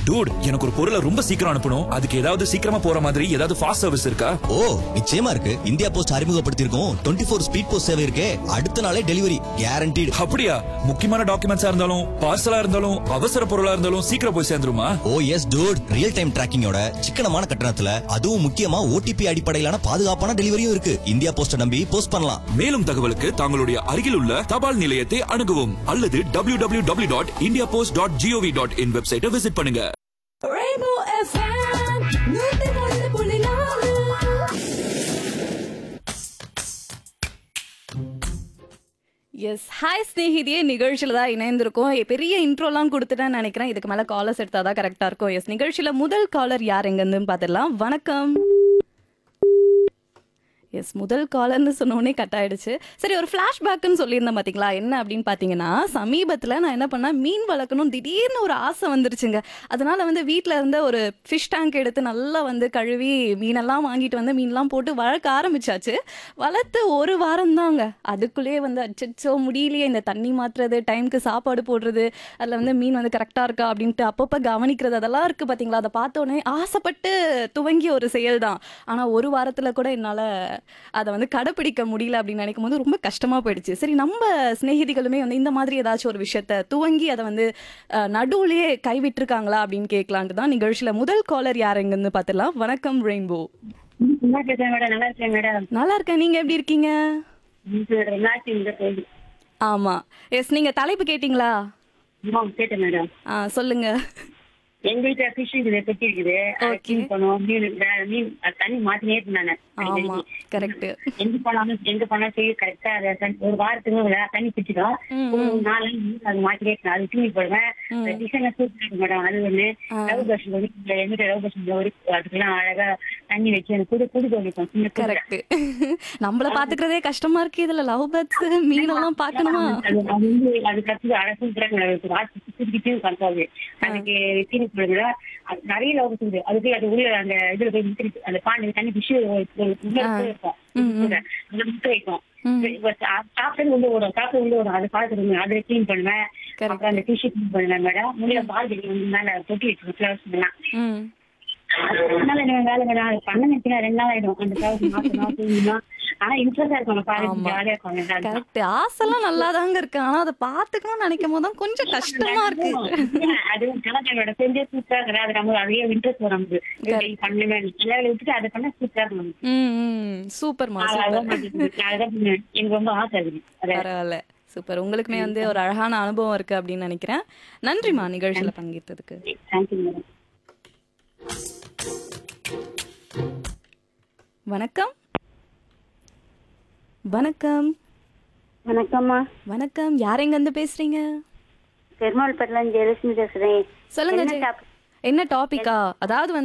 Dude எனக்கு ஒரு பொருளை ரொம்ப சீக்கிரம் அனுப்பணும் அதுக்கு ஏதாவது சீக்கிரமா போற மாதிரி ஏதாவது ஃபாஸ்ட் சர்வீஸ் இருக்கா ஓ நிச்சயமா இருக்கு இந்தியா போஸ்ட் அறிமுகப்படுத்தியிருக்கோம் டுவெண்ட்டி ஃபோர் ஸ்பீட் போஸ்ட் சேவை இருக்கே அடுத்த நாளே டெலிவரி கேரண்டீடு அப்படியா முக்கியமான டாக்குமெண்ட்ஸா இருந்தாலும் பார்சலா இருந்தாலும் அவசர பொருளா இருந்தாலும் சீக்கிரம் போய் சேர்ந்துருமா oh yes dude real time டிராக்கிங்கோட சிக்கனமான கட்டணத்துல அதுவும் முக்கியமா ஓடிபி அடிப்படையிலான பாதுகாப்பான டெலிவரியும் இருக்கு இந்தியா போஸ்ட நம்பி போஸ்ட் பண்ணலாம் மேலும் தகவலுக்கு தங்களுடைய அருகில் உள்ள தபால் நிலையத்தை அணுகவும் அல்லது W W W dot India post dot gov dot in வெப்சைட்டை விசிட் பண்ணுங்க Rainbow FM, நூத்தி ஒன்று புள்ளி நாலு எஸ் ஹாய் ஸ்நேகிதியே நிகழ்ச்சியில் தான் இணைந்திருக்கோம் எ- பெரிய இன்ட்ரோலாம் கொடுத்துட்டேன்னு நினைக்கிறேன் இதுக்கு மேலே காலர்ஸ் எடுத்தால் தான் கரெக்டாக இருக்கும் எஸ் நிகழ்ச்சியில் முதல் காலர் யார் எங்கேருந்துன்னு பார்த்துடலாம் வணக்கம் எஸ் முதல் காலர்னு சொன்னோடனே கட் ஆயிடுச்சு சரி ஒரு ஃப்ளாஷ்பேக்குன்னு சொல்லியிருந்தேன் பார்த்தீங்களா என்ன அப்படின்னு பார்த்தீங்கன்னா சமீபத்தில் நான் என்ன பண்ணேன் மீன் வளர்க்கணும் திடீர்னு ஒரு ஆசை வந்துருச்சுங்க அதனால வந்து வீட்டில் இருந்த ஒரு ஃபிஷ் டேங்க் எடுத்து நல்லா வந்து கழுவி மீனெல்லாம் வாங்கிட்டு வந்து மீன்லாம் போட்டு வளர்க்க ஆரம்பிச்சாச்சு வளர்த்து ஒரு வாரம் தாங்க அதுக்குள்ளேயே வந்து அச்சோ முடியலையே இந்த தண்ணி மாற்றுறது டைம்க்கு சாப்பாடு போடுறது அதில் வந்து மீன் வந்து கரெக்டாக இருக்கா அப்படின்ட்டு அப்பப்போ கவனிக்கிறது அதெல்லாம் இருக்குது பார்த்தீங்களா அதை பார்த்தோன்னே ஆசைப்பட்டு துவங்கிய ஒரு செயல் தான் ஆனால் ஒரு வாரத்தில் கூட என்னால் அதை வந்து கடைப்பிடிக்க முடியல அப்படின்னு நினைக்கும் போது ரொம்ப கஷ்டமாக போயிடுச்சு சரி நம்ம சிநேகிதிகளுமே வந்து இந்த மாதிரி ஏதாச்சும் ஒரு விஷயத்த துவங்கி அதை வந்து அஹ், நடுவுலயே கைவிட்டிருக்காங்களா அப்படின்னு கேட்கலான்ட்டு தான் நிகழ்ச்சியில் முதல் காலர் யார் எங்கன்னு பார்த்துலாம் வணக்கம் ரெயின்போ நல்லா இருக்கேன் மேடம் நல்லா இருக்கேன் மேடம் நல்லா இருக்கேன் நீங்கள் எப்படி இருக்கீங்க என்னாச்சு இந்த கோயில் ஆமாம் எஸ் நீங்கள் தலைப்பு கேட்டிங்களா ஆமா கேட்டேன் மேடம் ஆ சொல்லுங்க எங்க வீட்டுல ஃபிஷ் இருக்குது பெட்டி இருக்குது அதை Okay. clean பண்ணுவோம் மீன் வே- மீன் அது தண்ணி மாத்தினே இருந்தானே ஆமா கரெக்ட் எங்க போனாலும் எங்க போனாலும் சரி கரெக்டா அதை தண்ணி- ஒரு வாரத்துக்கு ஒரு தண்ணி பிடிச்சிடும் ம், ஒரு நாலு நாள் மீன் அது மாத்தினே இருக்கணும் அது தூங்கி போடுவேன் டிசைன் சூப்பர் இருக்கு மேடம் அது ஒண்ணு லவ் பஸ் எங்கிட்ட லவ் பஸ் ஒரு அதுக்கெல்லாம் அழகா தண்ணி வச்சு அந்த குடு குடு தோணிக்கும் சின்ன குடு. கரெக்ட் நம்மள பாத்துக்கிறதே கஷ்டமா இருக்கு இதுல லவ் பேர்ட்ஸ் மீனெல்லாம் பார்க்கணுமா அது அது வந்து அது கத்து அழகும் பிறகு வாட்சி சுத்திக்கிட்டு கண்டாது அதுக்கு தீனி போடுங்க அது நிறைய லவ் இருக்குது அதுக்கு அது உள்ள அந்த இதுல போய் முத்திருக்கு அந்த பாண்டி தண்ணி பிஷு இருக்கும் அதுல முட்டை வைக்கும் சாப்பிட்டு உள்ள வரும் சாப்பிட்டு உள்ள வரும் அதை பார்த்துருங்க அதை கிளீன் பண்ணுவேன் Correct. அப்புறம் அந்த டிஷ்யூ கிளீன் பண்ணுவேன் மேடம் முடியல பால் ஜெல்லி வந்து மேல தொட்டி வச்சிருக்கோம் ஃபிளவர்ஸ் எல்லாம் ம் அதனால என்ன வேலை மேடம் அது பண்ண நினைச்சா ரெண்டு நாள் ஆயிடும் அந்த ஃபிளவர்ஸ் மாசம் தூங்கணும் ஆனா இன்ட்ரெஸ்டா இருக்கும் பாருங்க ஆமா. ஜாலியா இருக்கும் அதுதான். கரெக்ட் ஆசைலாம் நல்லா தாங்க இருக்கு ஆனா அதை பாத்துக்கணும்னு நினைக்கும் போது தான் கொஞ்சம் கஷ்டமா இருக்கு அது கலாச்சாரோட செஞ்சே சூப்பரா இருக்குது அது நம்ம அதே இன்ட்ரெஸ்ட் வரும் நமக்கு இது பண்ணுவேன் எல்லாரும் விட்டுட்டு அதை பண்ணா சூப்பரா இருக்கும் ம் ம் சூப்பர்மா நான் அதான் சூப்பர் பண்ணிட்டு- நான் அதான் பண்ணுவேன். எனக்கு ரொம்ப ஆசை இருக்குது அதை பரவாயில்ல சூப்பர் உங்களுக்குமே வந்து ஒரு அழகான அனுபவம் இருக்கு அப்படின்னு நினைக்கிறேன் நன்றிமா நிகழ்ச்சியில பங்கேற்றதுக்கு தேங்க்யூ மேடம் வணக்கம் வணக்கம் வணக்கம்மா வணக்கம் யார் எங்க இருந்து பேசுறீங்க பெருமாள் பட்டில ஜெயலட்சுமி பேசுறேன் சொல்லுங்க என்ன ஜெய- டாபிக்? என்ன டாபிக்கா அதாவது வந்து